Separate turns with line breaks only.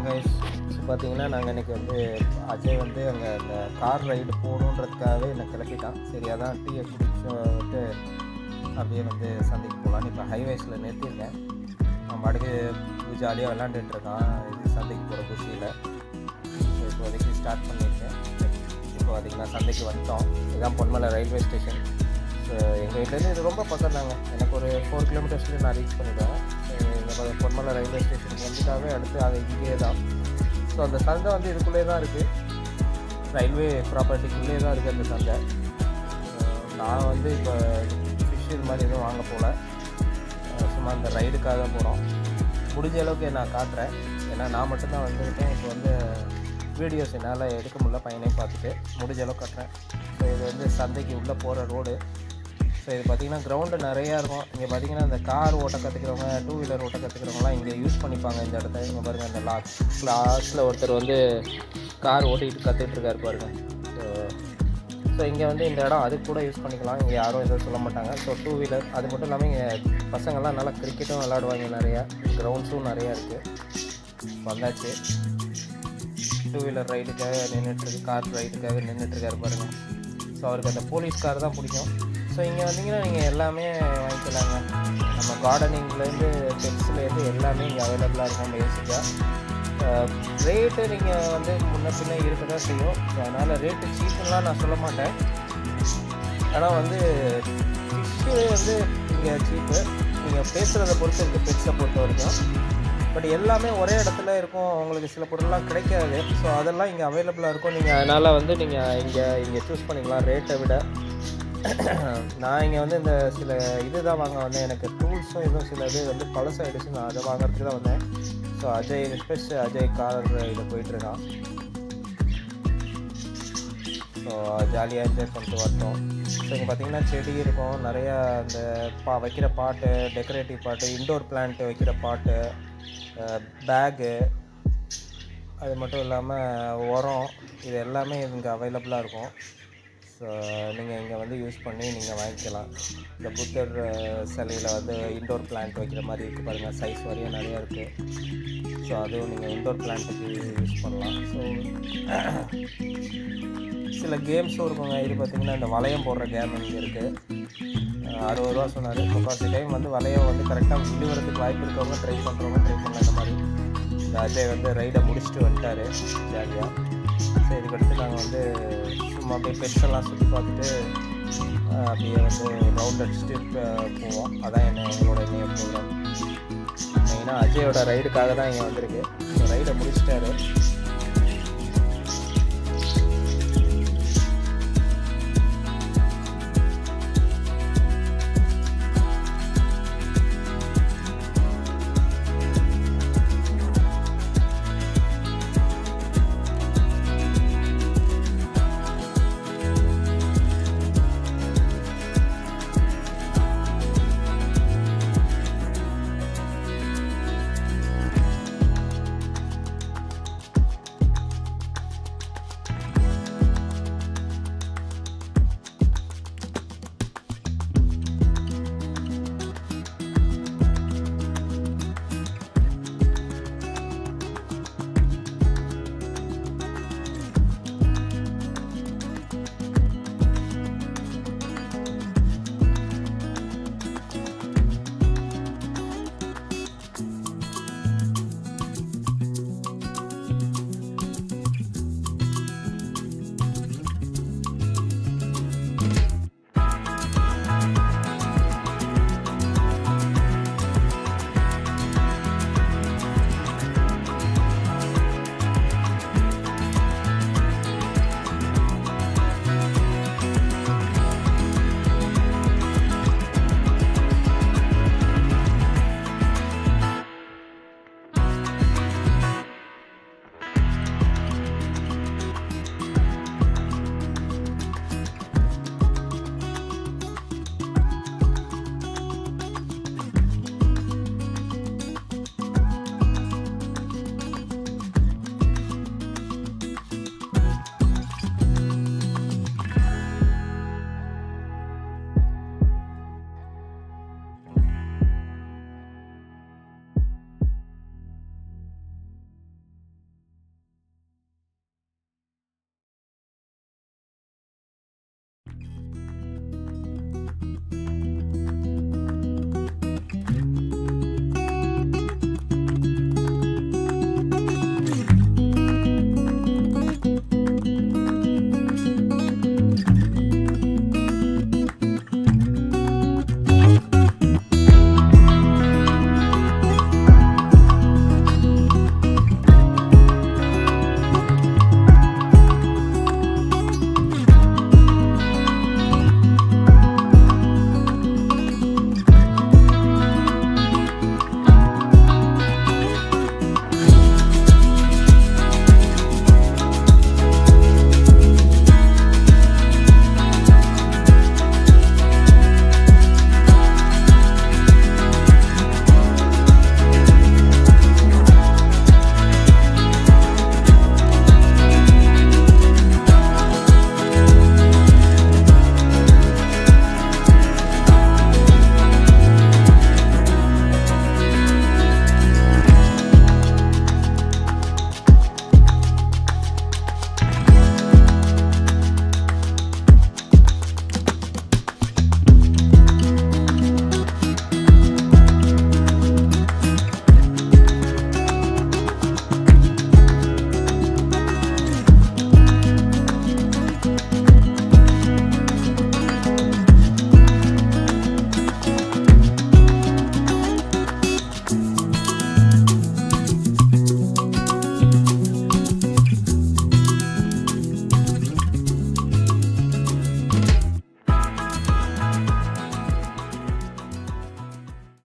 guys பார்த்தீங்கன்னா நாங்கள் இன்றைக்கி வந்து அஜய் வந்து அங்கே அந்த கார் ரைடு போகணுன்றதுக்காகவே என்னை கிளப்பிட்டான் சரி அதான் டீயை குடிச்சுட்டு அப்படியே வந்து சந்தைக்கு போகலான்னு இப்போ ஹைவேஸில் நிறுத்தியிருக்கேன் அவன் பாட்டுக்கு ஜாலியாக விளாண்டுட்டு இருக்கான் இது சந்தைக்கு போகிற குஷியில் இப்போதைக்கு ஸ்டார்ட் பண்ணியிருக்கேன் இப்போ பார்த்தீங்கன்னா சந்தைக்கு வந்துட்டோம் இதுதான் பொன்மலை ரயில்வே ஸ்டேஷன் ஸோ எங்கள் வீட்டிலேருந்து இது ரொம்ப பக்கம் தாங்க எனக்கு ஒரு ஃபோர் கிலோமீட்டர்ஸ்லேயே நான் ரீச் பண்ணிவிடுவேன் எங்கள் பொன்மலை ரயில்வே ஸ்டேஷனுக்கு வந்துட்டாவே அடுத்து அது இங்கேயே தான் ஸோ அந்த சந்தை வந்து இதுக்குள்ளே தான் இருக்குது ரயில்வே ப்ராப்பர்ட்டிக்குள்ளே தான் இருக்குது அந்த சந்தை அஹ் நான் வந்து இப்போ ஃபிஷ் இது மாதிரி எதுவும் வாங்க போகல அஹ் சும்மா இந்த ரைடுக்காக தான் போகிறோம் முடிஞ்ச அளவுக்கு நான் காட்டுறேன் ஏன்னா நான் மட்டும்தான் வந்திருக்கேன் இப்போ வந்து வீடியோஸ் என்னால் எடுக்க முடியல பையனையும் பார்த்துட்டு முடிஞ்ச அளவுக்கு காட்டுறேன் ஸோ இது வந்து சந்தைக்கு உள்ளே போகிற ரோடு ஸோ இது பார்த்திங்கன்னா கிரவுண்டு நிறையா இருக்கும் இங்கே பார்த்தீங்கன்னா இந்த கார் ஓட்ட கற்றுக்கிறவங்க டூ வீலர் ஓட்ட கற்றுக்கிறவங்களாம் இங்கே யூஸ் பண்ணிப்பாங்க இந்த இடத்த இங்கே பாருங்கள் இந்த லாக் லாஸ்ட்டில் ஒருத்தர் வந்து கார் ஓட்டிகிட்டு கற்றுட்டு இருக்காரு பாருங்க ஸோ ஸோ இங்கே வந்து இந்த இடம் அதுக்கு கூட யூஸ் பண்ணிக்கலாம் இங்கே யாரும் எதுவும் சொல்ல மாட்டாங்க ஸோ டூ வீலர் அது மட்டும் இல்லாமல் இங்கே பசங்கள்லாம் நல்லா கிரிக்கெட்டும் விளாடுவாங்க நிறையா கிரவுண்ட்ஸும் நிறையா இருக்குது வந்தாச்சு டூ வீலர் ரைடுக்காக நின்றுட்டுருக்கு கார் ரைடுக்காக நின்றுட்டுருக்காரு பாருங்கள் ஸோ அவருக்கு அந்த போலீஸ் கார் தான் பிடிக்கும் ஸோ இங்கே வந்தீங்கன்னா நீங்கள் எல்லாமே வாங்கிக்கலாங்க நம்ம கார்டனிங்லேருந்து பெட்ஸ்லேருந்து எல்லாமே இங்கே அவைலபிளாக இருக்கும் பேசிக்காக ரேட்டு நீங்கள் வந்து முன்ன பின்ன இருக்க தான் செய்யும் ஸோ அதனால் ரேட்டு சீப்புலாம் நான் சொல்ல மாட்டேன் ஆனால் வந்து ஃபிஷ்ஷு வந்து இங்கே சீப்பு நீங்கள் பேசுகிறத பொறுத்து இருக்குது பெட்ஸை பொறுத்த வரைக்கும் பட் எல்லாமே ஒரே இடத்துல இருக்கும் உங்களுக்கு சில பொருள்லாம் கிடைக்காது ஸோ அதெல்லாம் இங்கே அவைலபிளாக இருக்கும் நீங்கள் அதனால் வந்து நீங்கள் இங்கே இங்கே சூஸ் பண்ணிக்கலாம் ரேட்டை விட நான் இங்கே வந்து இந்த சில இது தான் வாங்க வந்தேன் எனக்கு டூல்ஸும் இதுவும் சில இது வந்து பழசாயிடுச்சு நான் அதை வாங்குறதுக்கு தான் வந்தேன் ஸோ அஜய் ஸ்பெஷ் அஜய் கார் இதில் போயிட்டுருக்கான் ஸோ ஜாலியாக என்ஜாய் பண்ணிட்டு வரட்டும் ஸோ இங்கே பார்த்தீங்கன்னா செடி இருக்கும் நிறையா இந்த பா வைக்கிற பாட்டு டெக்கரேட்டிவ் பாட்டு இண்டோர் பிளான்ட் வைக்கிற பாட்டு பேகு அது மட்டும் இல்லாமல் உரம் இது எல்லாமே இங்கே அவைலபிளாக இருக்கும் ஸோ நீங்கள் இங்கே வந்து யூஸ் பண்ணி நீங்கள் வாங்கிக்கலாம் இந்த புத்தர் அஹ், சிலையில் வந்து இண்டோர் பிளான்ட் வைக்கிற மாதிரி இருக்குது பாருங்கள் சைஸ் வரையும் நிறையா இருக்குது ஸோ அதுவும் நீங்கள் இண்டோர் பிளான்ட்டுக்கு யூஸ் பண்ணலாம் ஸோ சில கேம்ஸும் இருக்குங்க இது பார்த்தீங்கன்னா இந்த வளையம் போடுற கேம் இங்கே இருக்குது அறுபது ரூபா சொன்னார் முக்கால்வாசி டைம் வந்து வளையம் வந்து கரெக்டாக விழுவுறதுக்கு வாய்ப்பு இருக்கவங்க ட்ரை பண்ணுறவங்க ட்ரை பண்ணலாம் இந்த மாதிரி இந்த அஜய் வந்து ரைடை முடிச்சுட்டு வந்துட்டார் ஜாலியாக ஸோ இதுக்கடுத்து நாங்கள் வந்து சும்மா அப்படியே பெட்ஸ் எல்லாம் சுற்றி பார்த்துட்டு அஹ், அப்படியே வந்து ரவுண்ட் அடிச்சுட்டு அஹ், போவோம் அதான் என்ன எங்களோட இணைய ப்ரோக்ராம் மெயினாக அஜயோட ரைடுக்காக தான் இங்கே வந்திருக்கு ரைடை முடிச்சிட்டாரு